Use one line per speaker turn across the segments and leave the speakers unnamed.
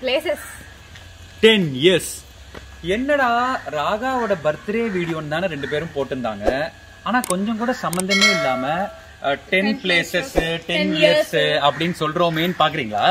Places
ten years என்னடா ராகாவோட birthday வீடியோன்னு தானே ரெண்டு பேரும் போட்டிருந்தாங்க ஆனா கொஞ்சம் கூட சம்பந்தமே இல்லாம டென் பிளேசஸ் டென் இயர்ஸ் அப்படின்னு சொல்றோமேன்னு பாக்குறீங்களா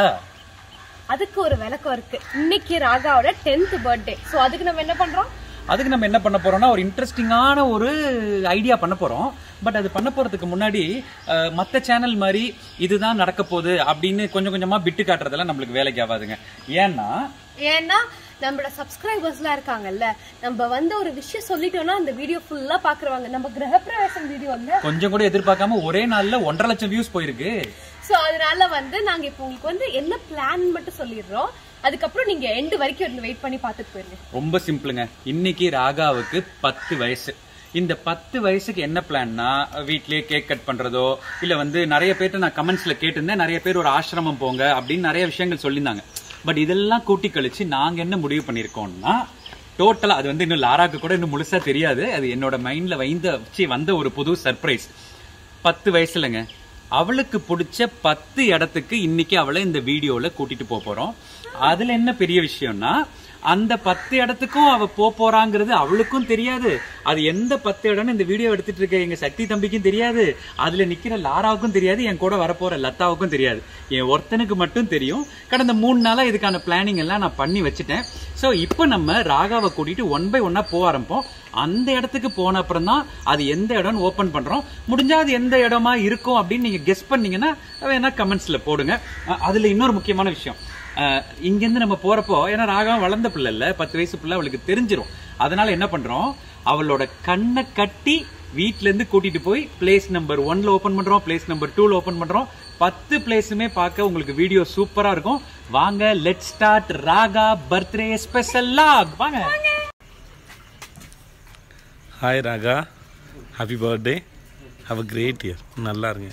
அதுக்கு ஒரு விளக்கம் இருக்கு இன்னைக்கு ராகாவோட டென்த் பர்த்டே சோ அதுக்கு நம்ம என்ன பண்றோம்
அதுக்கு நம்ம என்ன பண்ண போறோம்னா ஒரு இன்ட்ரெஸ்டிங்கான ஒரு ஐடியா பண்ண போறோம் பட் அது பண்ண போறதுக்கு முன்னாடி அஹ், மத்த சேனல் மாதிரி இதுதான் நடக்க போகுது அப்படின்னு கொஞ்சம் கொஞ்சமா பிட்டு காட்டுறதெல்லாம் நம்மளுக்கு வேலைக்கு ஆகாதுங்க ஏன்னா
ஏன்னா நம்மளோட சப்ஸ்கிரைபர்ஸ்லாம் இருக்காங்கல்ல நம்ம வந்து ஒரு விஷயம் சொல்லிட்டோம்னா அந்த வீடியோ ஃபுல்லா பாக்குறவங்க நம்ம கிரகப்பிரவேசம் வீடியோ இல்ல
கொஞ்சம் கூட எதிர்பார்க்காம ஒரே நாள்ல ஒன்றரை லட்சம் வியூஸ் போயிருக்கு
சோ அதனால வந்து நாங்க இப்போ உங்களுக்கு வந்து என்ன பிளான் மட்டும் சொல்லிடுறோம் அதுக்கப்புறம் நீங்க எண்டு வரைக்கும் இருந்து வெயிட் பண்ணி பார்த்துட்டு போயிருங்க
ரொம்ப சிம்பிளுங்க இன்னைக்கு ராகாவுக்கு பத்து வயசு இந்த பத்து வயசுக்கு என்ன பிளான்னா வீட்லயே கேக் கட் பண்றதோ இல்ல வந்து நிறைய பேர்ட்ட நான் கமெண்ட்ஸ்ல கேட்டிருந்தேன் நிறைய பேர் ஒரு ஆசிரமம் போங்க அப்படின்னு நிறைய விஷயங்கள் சொல்லியிருந்தாங்க பட் இதெல்லாம் கூட்டி கழிச்சு நாங்க என்ன முடிவு பண்ணிருக்கோம்னா டோட்டலா அது வந்து இன்னும் லாராக்கு கூட இன்னும் முழுசா தெரியாது அது என்னோட மைண்ட்ல வைந்த வச்சு வந்த ஒரு புது சர்ப்ரைஸ் பத்து வயசுலங்க அவளுக்கு பிடிச்ச பத்து இடத்துக்கு இன்னைக்கு அவளை இந்த வீடியோல கூட்டிட்டு போக போறோம் அதுல என்ன பெரிய விஷயம்னா அந்த பத்து இடத்துக்கும் அவ போக போறாங்கிறது அவளுக்கும் தெரியாது அது எந்த பத்து இடம்னு இந்த வீடியோ எடுத்துட்டு இருக்க எங்க சக்தி தம்பிக்கும் தெரியாது அதுல நிக்கிற லாராவுக்கும் தெரியாது என் கூட வரப்போற லதாவுக்கும் தெரியாது என் ஒருத்தனுக்கு மட்டும் தெரியும் கடந்த மூணு நாளா இதுக்கான பிளானிங் எல்லாம் நான் பண்ணி வச்சுட்டேன் சோ இப்போ நம்ம ராகாவை கூட்டிட்டு ஒன் பை ஒன்னா போக ஆரம்பிப்போம் அந்த இடத்துக்கு போன அப்புறம் தான் அது எந்த இடம்னு ஓபன் பண்றோம் முடிஞ்சா அது எந்த இடமா இருக்கும் அப்படின்னு நீங்க கெஸ் பண்ணீங்கன்னா வேணா கமெண்ட்ஸ்ல போடுங்க அஹ் அதுல இன்னொரு முக்கியமான விஷயம் அஹ் இங்கிருந்து நம்ம போறப்போ ஏன்னா ராகம் வளர்ந்த பிள்ளை இல்ல பத்து வயசு பிள்ளை அவளுக்கு தெரிஞ்சிரும் அதனால என்ன பண்றோம் அவளோட கண்ணை கட்டி வீட்ல இருந்து கூட்டிட்டு போய் பிளேஸ் நம்பர் ஒன்ல ஓபன் பண்றோம் பிளேஸ் நம்பர் டூல ஓபன் பண்றோம் பத்து பிளேஸுமே பார்க்க உங்களுக்கு வீடியோ சூப்பரா இருக்கும் வாங்க let start Raga birthday special vlog வாங்க
hi Raga happy birthday have a great year நல்லா இருங்க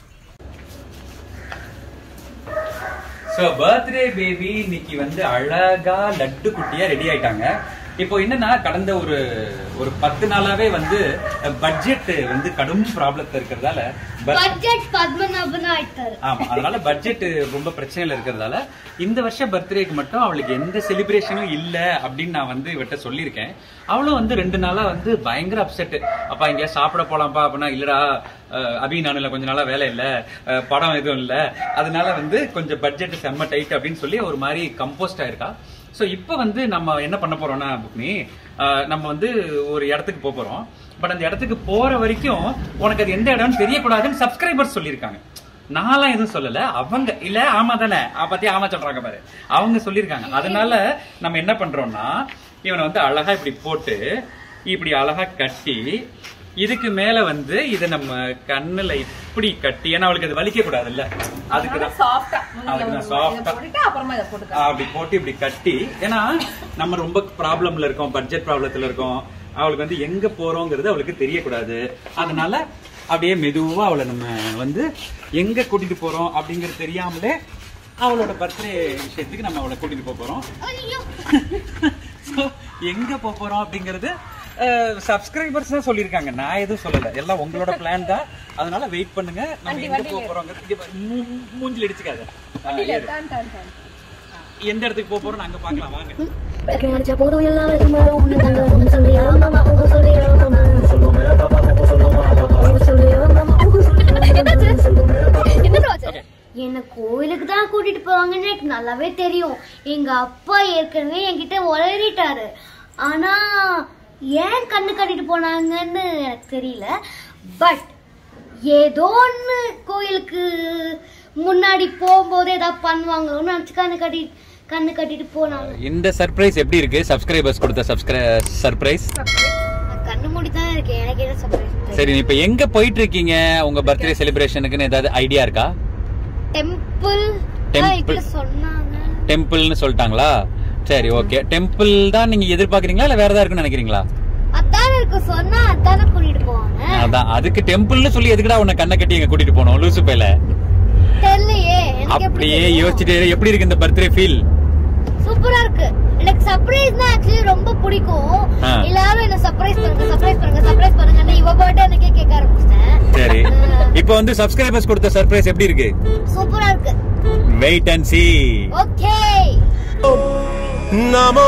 சோ பர்த்டே பேபி இன்னைக்கு வந்து அழகா லட்டு குட்டியா ரெடி ஆயிட்டாங்க இப்போ என்னன்னா கடந்த ஒரு ஒரு பத்து நாளாவே வந்து பட்ஜெட் வந்து கடும் ப்ராப்ளத்துல இருக்கிறதால ப-
பட்ஜெட் பத்மநாபன் ஆயிட்டாரு
ஆமா அதனால பட்ஜெட் ரொம்ப பிரச்சனையில இருக்கிறதால இந்த வருஷம் பர்த்டேக்கு மட்டும் அவளுக்கு எந்த செலிப்ரேஷனும் இல்ல அப்படின்னு நான் வந்து இவட்ட சொல்லியிருக்கேன் அவளும் வந்து ரெண்டு நாளா வந்து பயங்கர அப்செட் அப்பா இங்க சாப்பிட போலாம்ப்பா அப்படின்னா இல்லடா அஹ், அபி நானுல கொஞ்ச நாளா வேலை இல்ல அஹ், படம் எதுவும் இல்ல அதனால வந்து கொஞ்சம் பட்ஜெட் செம்ம டைட் அப்படின்னு சொல்லி ஒரு மாதிரி கம்போஸ்ட் ஆயிருக்கா சோ இப்போ வந்து நம்ம என்ன பண்ண போறோம்னா புக்னி அஹ், நம்ம வந்து ஒரு இடத்துக்கு போக போறோம் பட் அந்த இடத்துக்கு போற வரைக்கும் உனக்கு அது எந்த இடம்னு தெரியக்கூடாதுன்னு சப்ஸ்கிரைபர்ஸ் சொல்லியிருக்காங்க நான்லாம் எதுவும் சொல்லல அவங்க இல்ல ஆமா தானே ஆ, பாத்தியா ஆமா சொல்றாங்க பாரு அவங்க சொல்லியிருக்காங்க அதனால நம்ம என்ன பண்றோம்னா இவனை வந்து அழகா இப்படி போட்டு இப்படி அழகா கட்டி இதுக்கு மேல வந்து இத நம்ம கண்ணுல இப்படி கட்டி ஏன்னா அவளுக்கு அது வலிக்க கூடாதுல்ல அதுக்கு தான்
சாஃப்டா
அதுக்கு தான் சாஃப்டா
போட்டுட்டு அப்புறமா இதை போட்டுக்க
அப்படி போட்டு இப்படி கட்டி ஏன்னா நம்ம ரொம்ப ப்ராப்ளம்ல இருக்கோம் பட்ஜெட் ப்ராப்ளத்துல இருக்கோம் அவளுக்கு வந்து எங்க போறோங்கிறது அவளுக்கு தெரியக்கூடாது அதனால அப்படியே மெதுவா அவளை நம்ம வந்து எங்க கூட்டிட்டு போறோம் அப்படிங்கிறது தெரியாமலே அவளோட பர்த்டே விஷயத்துக்கு நம்ம அவளை கூட்டிட்டு போக போறோம் So, எங்க போக போறோம் அப்படிங்கிறது சப்ஸ்கிரைபர்ஸ் தான் சொல்லியிருக்காங்க நான் எதுவும் சொல்லல எல்லாம் உங்களோட பிளான் தான் அதனால வெயிட் பண்ணுங்க நம்ம எங்க போக போறோங்கிறது இங்க பாரு, மூ- மூ- மூஞ்சில இடிச்சுக்காத ஆ, ஏறு.
டான், டான், டான்.
எந்த இடத்துக்கு போக போறோம் அங்க பார்க்கலாம் வாங்க
கிடைச்ச போதும் எல்லாருக்கும் மேல ஒண்ணு தாங்க ஒண்ணு சொல்லியா மாமா உங்க சொல்லியா மாமா உங்க சொல்லியா மாமா உங்க சொல்லியா என்ன கோவிலுக்கு தான் கூட்டிட்டு போவாங்கன்னு எனக்கு நல்லாவே தெரியும் எங்க அப்பா ஏற்கனவே என்கிட்ட உளறிட்டாரு ஆனா ஏன் கண்ணு கட்டிட்டு போனாங்கன்னு எனக்கு தெரியல பட் ஏதோ ஒன்று கோயிலுக்கு முன்னாடி போகும்போது ஏதாவது பண்ணுவாங்களோன்னு நினச்சி கண்ணு கட்டி கண்ணு கட்டிட்டு போனாங்க
இந்த சர்ப்ரைஸ் எப்படி இருக்கு சப்ஸ்கிரைபர்ஸ் கொடுத்த சப்ஸ்கிரை சர்ப்ரைஸ்
நான் கண்ணு மூடி தான் இருக்கேன் எனக்கு என்ன சர்ப்ரைஸ்
சரி இப்ப எங்க போயிட்டு இருக்கீங்க உங்க பர்த்டே செலிப்ரேஷனுக்குன்னு ஏதாவது ஐடியா இருக்கா
டெம்பிள்
Temple.
இதுல சொன்னாங்க
டெம்பிள்னு சொல்லிட்டாங்களா சரி ஓகே டெம்பிள் தான் நீங்க எதிர்பார்க்கறீங்களா இல்ல வேற ஏதாவது இருக்குன்னு நினைக்கிறீங்களா
அத்தான இருக்கு சொன்னா அத்தான கூட்டிட்டு போவாங்க
அதான் அதுக்கு டெம்பிள்னு சொல்லி எதுக்குடா உன்னை கண்ணை கட்டி எங்க கூட்டிட்டு போனோம் லூசு பையில
தெரியலையே எனக்கு எப்படி
அப்படியே யோசிச்சுட்டு எப்படி இருக்கு இந்த பர்த்டே ஃபீல்
சூப்பரா இருக்கு எனக்கு சர்ப்ரைஸ்னா ஆக்சுவலி ரொம்ப பிடிக்கும்
ஆ.
எல்லாரும் என்ன சர்ப்ரைஸ் பண்ணுங்க சர்ப்ரைஸ் பண்ணுங்க சர்ப்ரைஸ் பண்ணுங்கன்னு இவ பர்த்டே எனக்கே கேட்க ஆரம்பிச்சிட்டேன்
சரி இப்போ வந்து சப்ஸ்கிரைபர்ஸ் கொடுத்த சர்ப்ரைஸ் எப்படி இருக்கு
சூப்பரா இருக்கு
வெயிட் அண்ட் see
ஓகே
नमो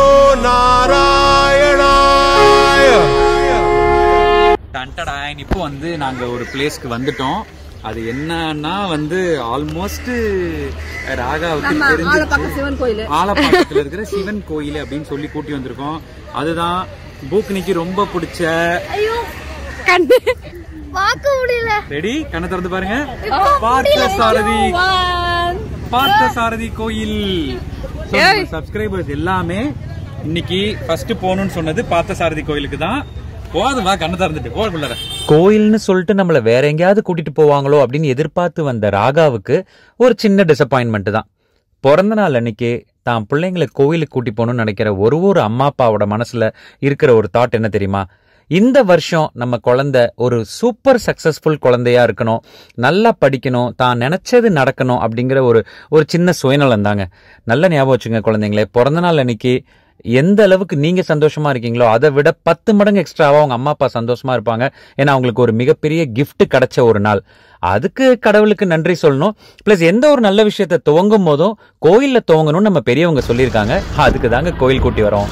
नारायणाय
டன்டடாயின் இப்போ வந்து நாங்க ஒரு பிளேஸ்க்கு வந்துட்டோம் அது என்னன்னா வந்து ஆல்மோஸ்ட் ராகாவுக்கு தெரிஞ்சு
சிவன் கோயில்
ஆலப்பாக்கத்துல இருக்கிற சிவன் கோயில் அப்படின்னு சொல்லி கூட்டி வந்திருக்கோம் அதுதான் பூக்னிக்கு ரொம்ப பிடிச்ச
ஐயோ கண்ணு பார்க்க முடியல
ரெடி கண்ணை திறந்து பாருங்க பார்த்த சாரதி பார்த்த சாரதி கோயில் சப்ஸ்கிரைபர்ஸ் எல்லாமே இன்னைக்கு ஃபர்ஸ்ட் போகணும்னு சொன்னது பார்த்த சாரதி கோயிலுக்கு தான் போதும் வா கண்ணை திறந்துட்டு போகுள்ளார
கோயில்னு சொல்லிட்டு நம்மள வேற எங்கேயாவது கூட்டிட்டு போவாங்களோ அப்படின்னு எதிர்பார்த்து வந்த ராகாவுக்கு ஒரு சின்ன டிசப்பாயின்மெண்ட் தான் பிறந்த நாள் அன்னைக்கு தான் பிள்ளைங்களை கோயிலுக்கு கூட்டி போகணும்னு நினைக்கிற ஒரு ஒரு அம்மா அப்பாவோட மனசுல இருக்கிற ஒரு தாட் என்ன தெரியுமா இந்த வருஷம் நம்ம குழந்தை ஒரு சூப்பர் சக்சஸ்ஃபுல் குழந்தையா இருக்கணும் நல்லா படிக்கணும் தான் நினைச்சது நடக்கணும் அப்படிங்கிற ஒரு ஒரு சின்ன சுயநலம் தாங்க நல்ல ஞாபகம் வச்சுங்க குழந்தைங்களே பிறந்த நாள் அன்னைக்கு எந்த அளவுக்கு நீங்க சந்தோஷமா இருக்கீங்களோ அதை விட பத்து மடங்கு எக்ஸ்ட்ராவா அவங்க அம்மா அப்பா சந்தோஷமா இருப்பாங்க ஏன்னா அவங்களுக்கு ஒரு மிகப்பெரிய gift கிடைச்ச ஒரு நாள் அதுக்கு கடவுளுக்கு நன்றி சொல்லணும் ப்ளஸ் எந்த ஒரு நல்ல விஷயத்தை துவங்கும் போதும் கோயில்ல துவங்கணும்னு நம்ம பெரியவங்க சொல்லியிருக்காங்க அதுக்கு தாங்க கோயில் கூட்டி வரோம்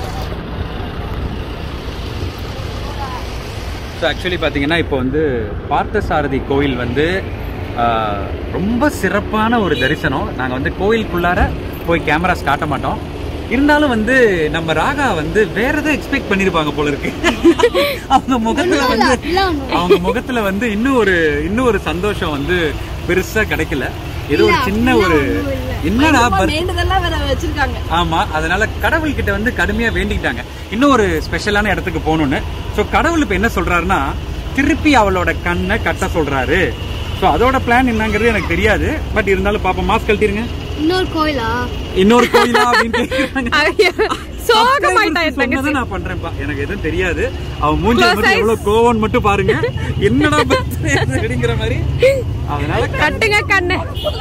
ஸோ ஆக்சுவலி பார்த்தீங்கன்னா இப்போ வந்து பார்த்தசாரதி கோயில் வந்து ஆஹ், ரொம்ப சிறப்பான ஒரு தரிசனம் நாங்கள் வந்து கோயிலுக்குள்ளார போய் கேமராஸ் காட்ட மாட்டோம் இருந்தாலும் வந்து நம்ம ராகா வந்து வேற ஏதோ எக்ஸ்பெக்ட் பண்ணிருப்பாங்க போல இருக்கு அவங்க முகத்துல வந்து அவங்க முகத்துல வந்து இன்னும் ஒரு இன்னும் ஒரு சந்தோஷம் வந்து பெருசா கிடைக்கல ஏதோ ஒரு சின்ன ஒரு என்னடா birth-
வேண்டுதெல்லாம் வேற வச்சிருக்காங்க
ஆமா அதனால கடவுள் கிட்ட வந்து கடுமையா வேண்டிக்கிட்டாங்க இன்னும் ஒரு ஸ்பெஷலான இடத்துக்கு போகணும்னு சோ கடவுள் இப்ப என்ன சொல்றாருன்னா திருப்பி அவளோட கண்ணை கட்ட சொல்றாரு சோ அதோட பிளான் என்னங்கிறது எனக்கு தெரியாது பட் இருந்தாலும் பாப்போம் மாஸ்க் கழட்டிருங்க
இன்னொரு கோயிலா
இன்னொரு கோயிலா அப்படின்னு கேக்குறாங்க
சோகமாயிட்டா
Subscribers சொன்னதை நான் பண்றேன்ப்பா எனக்கு எதுவும் தெரியாது அவன் மூஞ்சி மட்டும் எவ்வளவு கோவம்னு மட்டும் பாருங்க என்னடா birthday இது அப்படிங்கிற மாதிரி அதனால
கட்டுங்க கண்ணு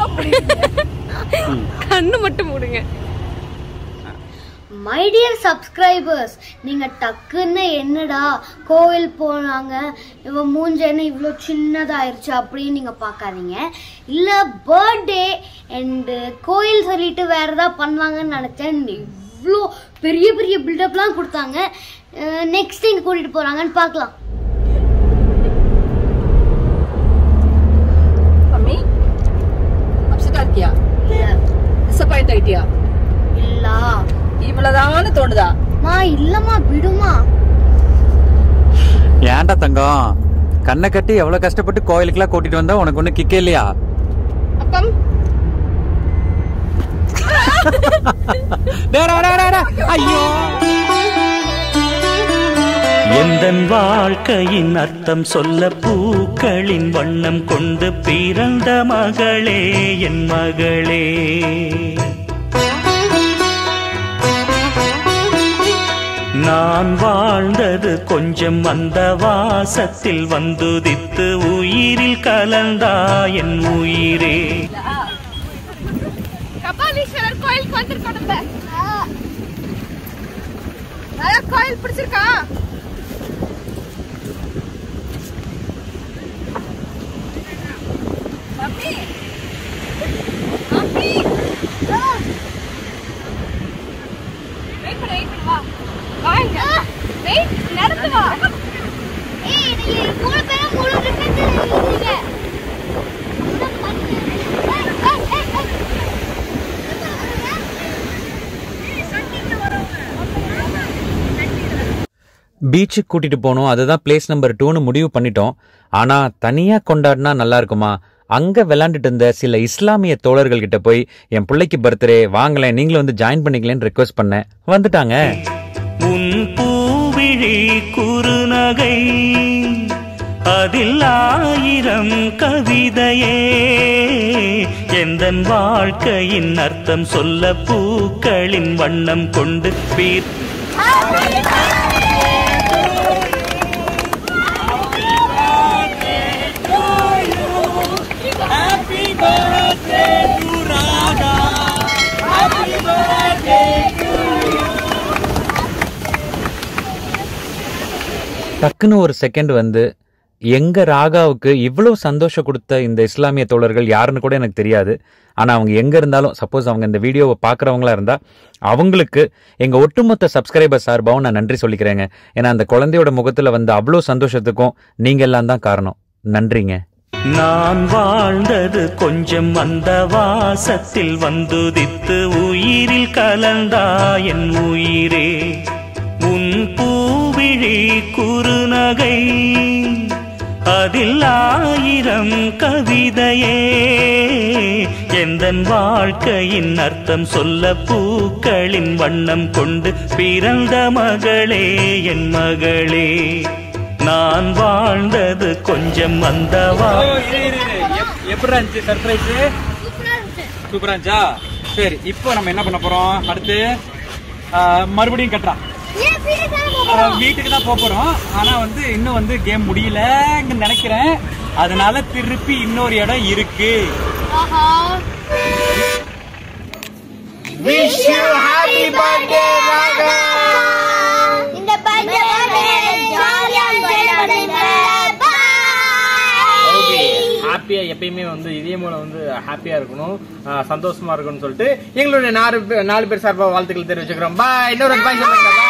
கண்ணு மட்டும் மூடுங்க
மை டியர் சப்ஸ்கிரைபர்ஸ் நீங்க டக்குன்னு என்னடா கோவில் போனாங்க இவன் மூஞ்ச என்ன இவ்வளோ சின்னதாயிருச்சு அப்படின்னு நீங்க பார்க்காதீங்க இல்ல பர்த்டே அண்டு கோயில் சொல்லிட்டு வேற ஏதாவது பண்ணுவாங்கன்னு நினைச்சேன் இவ்வளோ பெரிய பெரிய பில்டப்லாம் கொடுத்தாங்க நெக்ஸ்ட் எங்க கூட்டிட்டு போறாங்கன்னு பார்க்கலாம்
மம்மி அப்செட்டா இருக்கியா டிசப்பாயிண்ட் ஆயிட்டியா
இல்ல
இவ்வளவுதான்னு தோணுதா
மா இல்லம்மா விடுமா
ஏன்டா தங்கம் கண்ணை கட்டி எவ்வளவு கஷ்டப்பட்டு கோயிலுக்குலாம் கூட்டிட்டு வந்தா உனக்கு ஒண்ணு கிக்கே இல்லையா
அப்பம்
ஐயோ
எந்தன் வாழ்க்கையின் அர்த்தம் சொல்ல பூக்களின் வண்ணம் கொண்டு பிறந்த மகளே என் மகளே நான் வாழ்ந்தது கொஞ்சம் அந்த வாசத்தில் வந்துதித்து உயிரில் கலந்தா என் உயிரே
கபாலீஸ்வரர் கோயிலுக்கு வந்திருக்கோம் நம்ம நல்லா கோயில் பிடிச்சிருக்கா மம்மி மம்மி வெயிட் பண்ணு வெயிட் பண்ணு வா வாங்க வெயிட் நடந்து வா
ஏய் நீங்க மூணு பேரும் மூணு டிஃபரன்ஸ் இருக்கீங்க
பீச்சுக்கு கூட்டிட்டு போனோம் அதுதான் பிளேஸ் நம்பர் டூன்னு முடிவு பண்ணிட்டோம் ஆனா தனியா கொண்டாடினா நல்லா இருக்குமா அங்க விளையாண்டுட்டு இருந்த சில இஸ்லாமிய தோழர்கள் கிட்ட போய் என் பிள்ளைக்கு பர்த்டே வாங்கலேன் நீங்களும் வந்து ஜாயின் பண்ணிக்கலன்னு ரெக்வஸ்ட் பண்ணேன் வந்துட்டாங்க
உன் பூவிழி குறுநகை அதில் ஆயிரம் கவிதையே எந்தன் வாழ்க்கையின் அர்த்தம் சொல்ல பூக்களின் வண்ணம் கொண்டு பீர்
டக்குன்னு ஒரு செகண்ட் வந்து எங்க ராகாவுக்கு இவ்வளவு சந்தோஷம் கொடுத்த இந்த இஸ்லாமிய தோழர்கள் யாருன்னு கூட எனக்கு தெரியாது ஆனா அவங்க எங்க இருந்தாலும் சப்போஸ் அவங்க இந்த வீடியோவை பார்க்கறவங்களா இருந்தா அவங்களுக்கு எங்க ஒட்டுமொத்த சப்ஸ்கிரைபர் சார்பாகவும் நான் நன்றி சொல்லிக்கிறேங்க ஏன்னா அந்த குழந்தையோட முகத்துல வந்த அவ்வளோ சந்தோஷத்துக்கும் நீங்க எல்லாம் தான் காரணம் நன்றிங்க
நான் வாழ்ந்தது கொஞ்சம் அந்த வாசத்தில் வந்துதித்து உயிரில் கலந்தா என் உயிரே உன் பூவிழி குறுநகை அதில் ஆயிரம் கவிதையே எந்தன் வாழ்க்கையின் அர்த்தம் சொல்ல பூக்களின் வண்ணம் கொண்டு பிறந்த மகளே என் மகளே நான் வாழ்ந்தது கொஞ்சம் அந்த வா
எப்படி இருந்துச்சு சர்ப்ரைஸ் சூப்பரா இருந்துச்சா சரி இப்போ நம்ம என்ன பண்ண போறோம் அடுத்து ஆ, மறுபடியும் கட்டுறா ஆ, வீட்டுக்கு தான் போக போறோம் ஆனா வந்து இன்னும் வந்து கேம் முடியலன்னு நினைக்கிறேன் அதனால திருப்பி இன்னொரு இடம் இருக்கு
இந்த பர்த்டே ஜாலியா என்ஜாய் பண்ணுங்க
ஓகே ஹாப்பியா எப்பயுமே வந்து இதே மூலம் வந்து ஹாப்பியா இருக்கணும் ஆஹ் சந்தோஷமா இருக்கணும்னு சொல்லிட்டு எங்களுடைய நாலு பேர் நாலு பேர் சார்பாக வாழ்த்துக்கள் தெரிவிச்சுக்கிறோம் பாய் இன்னொரு பாய் சொல்லுங்க bye.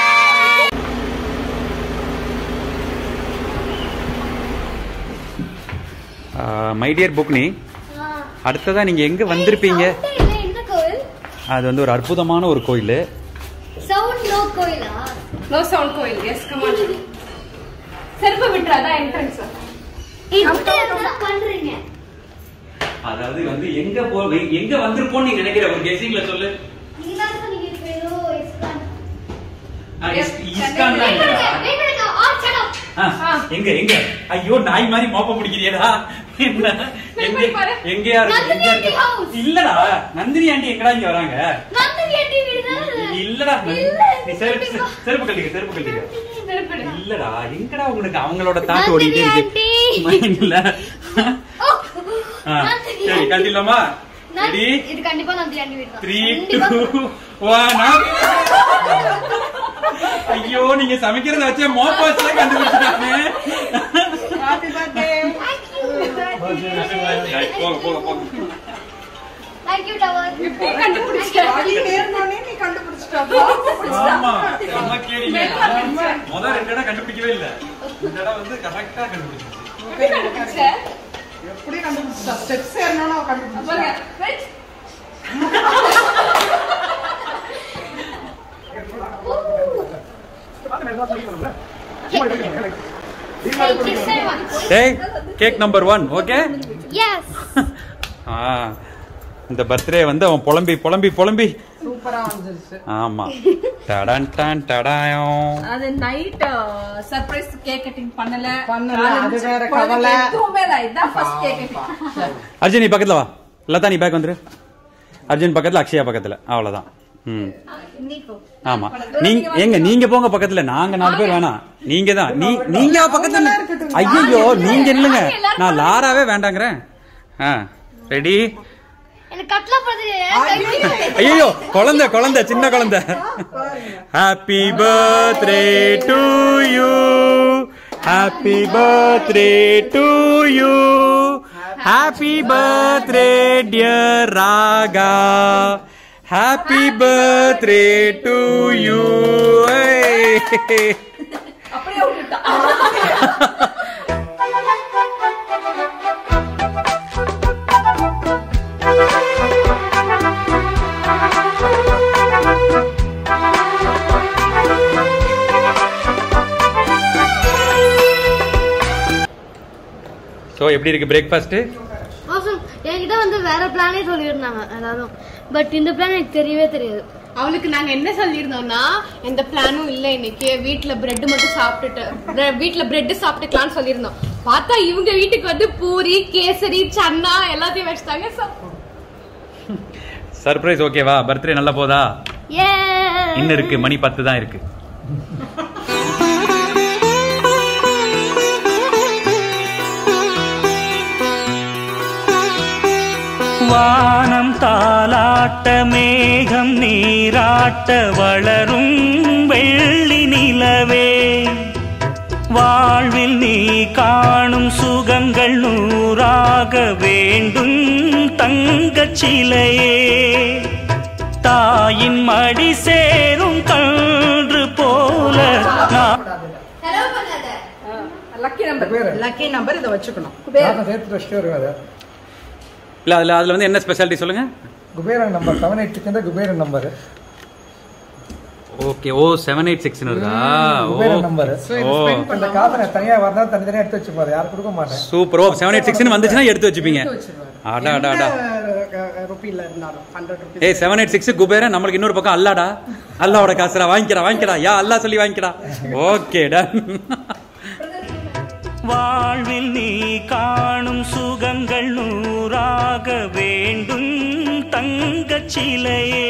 மை டியர் புக்னி அடுத்ததா நீங்க எங்க வந்திருப்பீங்க
இந்த கோயில்
அது வந்து ஒரு அற்புதமான ஒரு கோயில்
சவுண்ட் நோ கோயிலா
நோ சவுண்ட் கோயில் எஸ் கமான் செருப்பு விட்டுறாதான் என்ட்ரன்ஸ்
இப்படி என்ன பண்றீங்க
அதாவது வந்து எங்க போ எங்க வந்திருப்போம் நீ நினைக்கிற ஒரு கெஸிங்ல சொல்லு
நீங்க தான் சொன்னீங்க இப்ப ஏதோ இஸ்கான்
ஆ, இஸ்- இஸ்கான் தான் இல்லடா.
Wait பண்ணுங்க. Ah, shut up.
ஆ, எங்க எங்க ஐயோ நாய் மாதிரி மோப்ப முடிக்கிறியடா என்ன எங்க
போய் பாரு.
எங்கயா இருக்கு
நந்தினி
எங்கயா
aunty
இருக்கு
house.
இல்லடா நந்தினி ஆண்டி எங்கடா இங்க வராங்க
நந்தினி aunty வீடு தானே?
இல்லடா
இல்ல,
நீ செருப்பு செருப்பு கட்டிக்க செருப்பு கட்டிக்க
செருப்பு எடு.
இல்லடா எங்கடா உங்களுக்கு அவங்களோட தாட்டு
நந்தினி
ஓடிட்டே
aunty.
இருக்கு மைண்ட்ல
Oh,
ஆ,
நந்தினி
சரி
aunty.
கட்டிடலாமா
நந்தி-
ரெடி
இது கண்டிப்பா நந்தினி aunty வீடு தான்.
த்ரீ
கண்டிப்பா.
டூ ஒன் ஐயோ நீங்க சமைக்கிறத வச்சே மோப்ப வச்சே கண்டுபிடிச்சிட்டாங்க போங்க போங்க போங்க
Thank you, Tower.
ஆமா செம்ம கேடிங்க முத ரெண்டு இடம் கண்டுபிடிக்கவே இல்ல இந்த இடம் வந்து கரெக்டா கண்டுபிடிச்சிருச்சு
எப்படி கண்டுபிடிச்ச? பாருங்க, right?
Thank you so much.
டேய் cake number one okay
Yes.
ஆ இந்த பர்த்டே வந்து அவன் புலம்பி புலம்பி புலம்பி ஆமா டடான் டான் டடாயம்
அது நைட் சர்ப்ரைஸ் கேக் கட்டிங் பண்ணல
பண்ணல, அது வேற கவலை.
எதுவுமே இல்லை இதான் ஃபர்ஸ்ட் கேக் கட்டிங்
அர்ஜுன் நீ பக்கத்துல வா லதா நீ பேக் வந்துரு அர்ஜுன் பக்கத்துல அக்ஷயா பக்கத்துல அவ்வளவுதான் ம் ஆமா நீங்க எங்க நீங்க போங்க பக்கத்துல நாங்க நாலு பேர் வேணாம் நீங்க தான் நீ நீங்க பக்கத்துல ஐயோ நீங்க இல்லைங்க நான் லாராவே வேண்டாங்கிறேன் ஆ ரெடி
எனக்கு கட்லா படுது
ஐயோ குழந்தை குழந்தை சின்ன குழந்தை happy birthday to you happy birthday to you happy birthday dear Raga happy birthday to you
அப்படியே விட்டுட்டான்
ஸோ எப்படி இருக்கு பிரேக்ஃபாஸ்ட்
Awesome. என்கிட்ட வந்து வேற பிளானே சொல்லியிருந்தாங்க எல்லாரும் பட் இந்த பிளான் எனக்கு தெரியவே தெரியாது
அவளுக்கு நாங்க என்ன சொல்லியிருந்தோம்னா எந்த பிளானும் இல்ல இன்னைக்கு வீட்ல பிரெட் மட்டும் சாப்பிட்டுட்டு bre- வீட்ல பிரெட் சாப்பிட்டுக்கலாம்னு சொல்லியிருந்தோம் பார்த்தா இவங்க வீட்டுக்கு வந்து பூரி கேசரி சன்னா எல்லாத்தையும் வச்சுட்டாங்க So,
சர்ப்ரைஸ் ஓகேவா பர்த்டே நல்லா போதா
ஏ
இன்னும் இருக்கு மணி பத்து தான் இருக்கு
வானம் தாலாட்ட மேகம் நீராட்ட வளரும் வெள்ளி நிலவே வாழ்வில் நீ காணும் சுகங்கள் நூறாக வேண்டும் தங்கச் சிலையே தாயின் மடி சேரும் கன்று போல நான்
லக்கி நம்பர் இதை வச்சுக்கணும்
நான் சேர்த்து வச்சுட்டு வருவாரு
இல்ல அதுல அதுல வந்து என்ன ஸ்பெஷாலிட்டி சொல்லுங்க
Kuberan number seven eight six Kuberan number
okay ஓ செவன் எயிட் சிக்ஸ் வருதா ஓ
குபேரன் நம்பர்
ஓ
இந்த காசை நான் தனியா வரதா தனித்தனியா எடுத்து வச்சுப்பாரு யாரும் கொடுக்க மாட்டேன்
சூப்பர் ஓ செவன் எயிட் சிக்ஸ்னு வந்துச்சுன்னா எடுத்து வச்சுப்பீங்க அடா அடா அடா
ருப்பியில் இருந்தாலும் ஹண்ட்ரட் ருபீஸ்
ஏய் செவன் எயிட் சிக்ஸ் குபேரன் நம்மளுக்கு இன்னொரு பக்கம் அல்லாடா அல்லாவோட காசுடா வாங்கிக்கடா வாங்கிக்கடா யா அல்லா சொல்லி வாங்கிக்கடா ஓகே டன்
வாழ்வில் நீ காணும் சுகங்கள் நூறாக வேண்டும் தங்கச் சிலையே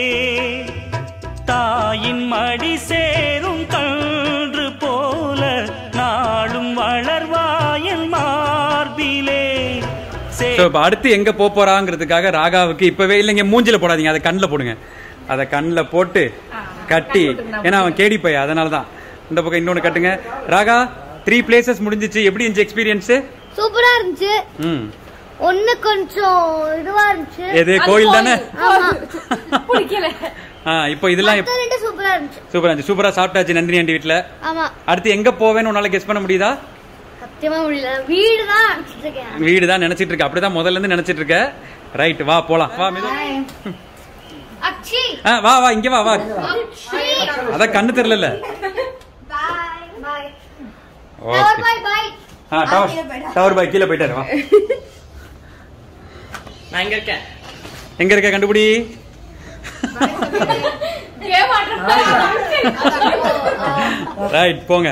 தாயின் மடி சேரும் கன்று போல நாளும் வளர்வாயல் மார்பிலே சே
ஸோ இப்போ அடுத்து எங்க போப் போறாங்கிறதுக்காக ராகாவுக்கு இப்பவே இல்லைங்க மூஞ்சில போடாதீங்க அதை கண்ணில் போடுங்க அதை கண்ணில் போட்டு கட்டி ஏன்னா அவன் கேடி பைய அதனால தான் இந்த பக்கம் இன்னொன்று கட்டுங்க ராகா த்ரீ பிளேசஸ் முடிஞ்சிச்சு எப்படி இருந்துச்சு எக்ஸ்பீரியன்ஸ்
சூப்பரா இருந்துச்சு
ம்
ஒண்ணு கொஞ்சம் இதுவா இருந்துச்சு
எது கோயில் தானே
ஆமா
பிடிக்கல
ஆ இப்போ இதெல்லாம்
மத்த ரெண்டு சூப்பரா இருந்துச்சு
சூப்பரா இருந்துச்சு சூப்பரா சாப்பிட்டாச்சு நந்தினி ஆண்டி வீட்ல
ஆமா
அடுத்து எங்க போவேன்னு உன்னால கெஸ் பண்ண முடியுதா
சத்தியமா முடியல வீடு தான் நினைச்சிட்டு இருக்கேன்
வீடு தான் நினைச்சிட்டு இருக்க அப்படிதான் முதல்ல இருந்து நினைச்சிட்டு இருக்க ரைட் வா போலாம் வா மெது
அச்சி
ஆ, வா வா இங்க வா வா
அச்சி
அதான் கண்ணு தெரியல
bye bye
okay
bye bye
ஆ டவர் டவர் பாய் கீழே போயிட்டாரு வா
நான் இங்க இருக்கேன்
எங்க இருக்க கண்டுபிடி ரைட் போங்க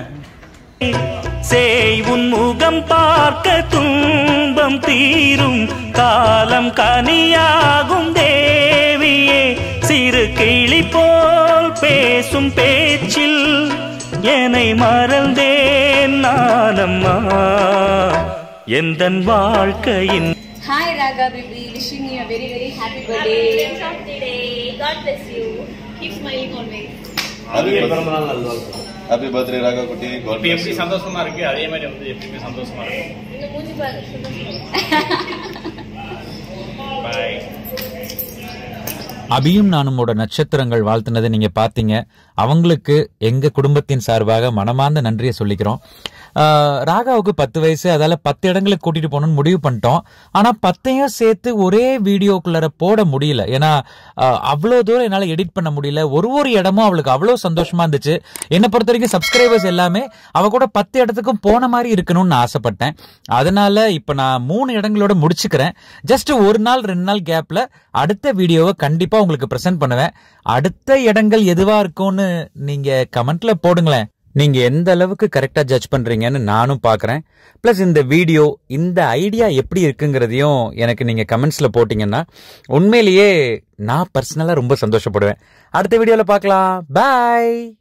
சேய் உன் முகம் பார்க்க துன்பம் தீரும் காலம் கனியாகும் தேவியே சிறு கிளி போல் பேசும் பேச்சில் என்னை மறந்தேன் நானம்மா எந்தன் வாழ்க்கையின்
Hi Raga baby, wishing you a very very happy birthday. God bless you. Keep smiling always.
Happy birthday Raga குட்டி காட்
இப்ப எப்படி சந்தோஷமா இருக்கு அதே மாதிரி வந்து எப்பயுமே சந்தோஷமா இருக்கும்
இந்த மூஞ்சி பாரு
பாய்
அபியும் நானுமோட நட்சத்திரங்கள் வாழ்த்துனதை நீங்க பாத்தீங்க அவங்களுக்கு எங்க குடும்பத்தின் சார்பாக மனமார்ந்த நன்றியை சொல்லிக்கிறோம் ஆஹ் ராகாவுக்கு பத்து வயசு அதால பத்து இடங்களுக்கு கூட்டிட்டு போகணும்னு முடிவு பண்ணிட்டோம் ஆனா பத்தையும் சேர்த்து ஒரே வீடியோக்குள்ளார போட முடியல ஏன்னா ஆஹ் அவ்வளோ தூரம் என்னால எடிட் பண்ண முடியல ஒரு ஒரு இடமும் அவளுக்கு அவ்வளோ சந்தோஷமா இருந்துச்சு என்னை பொறுத்த வரைக்கும் சப்ஸ்கிரைபர்ஸ் எல்லாமே அவ கூட பத்து இடத்துக்கும் போன மாதிரி இருக்கணும்னு நான் ஆசைப்பட்டேன் அதனால இப்ப நான் மூணு இடங்களோட முடிச்சுக்கிறேன் ஜஸ்ட் ஒரு நாள் ரெண்டு நாள் கேப்ல அடுத்த வீடியோவை கண்டிப்பா உங்களுக்கு பிரசன்ட் பண்ணுவேன் அடுத்த இடங்கள் எதுவா இருக்கும்னு நீங்க கமெண்ட்ல போடுங்களேன் நீங்க எந்த அளவுக்கு கரெக்டா ஜட்ஜ் பண்றீங்கன்னு நானும் பாக்குறேன் பிளஸ் இந்த வீடியோ இந்த ஐடியா எப்படி இருக்குங்கிறதையும் எனக்கு நீங்க கமெண்ட்ஸ்ல போட்டீங்கன்னா உண்மையிலேயே நான் பர்சனலா ரொம்ப சந்தோஷப்படுவேன் அடுத்த வீடியோல பார்க்கலாம் பாய்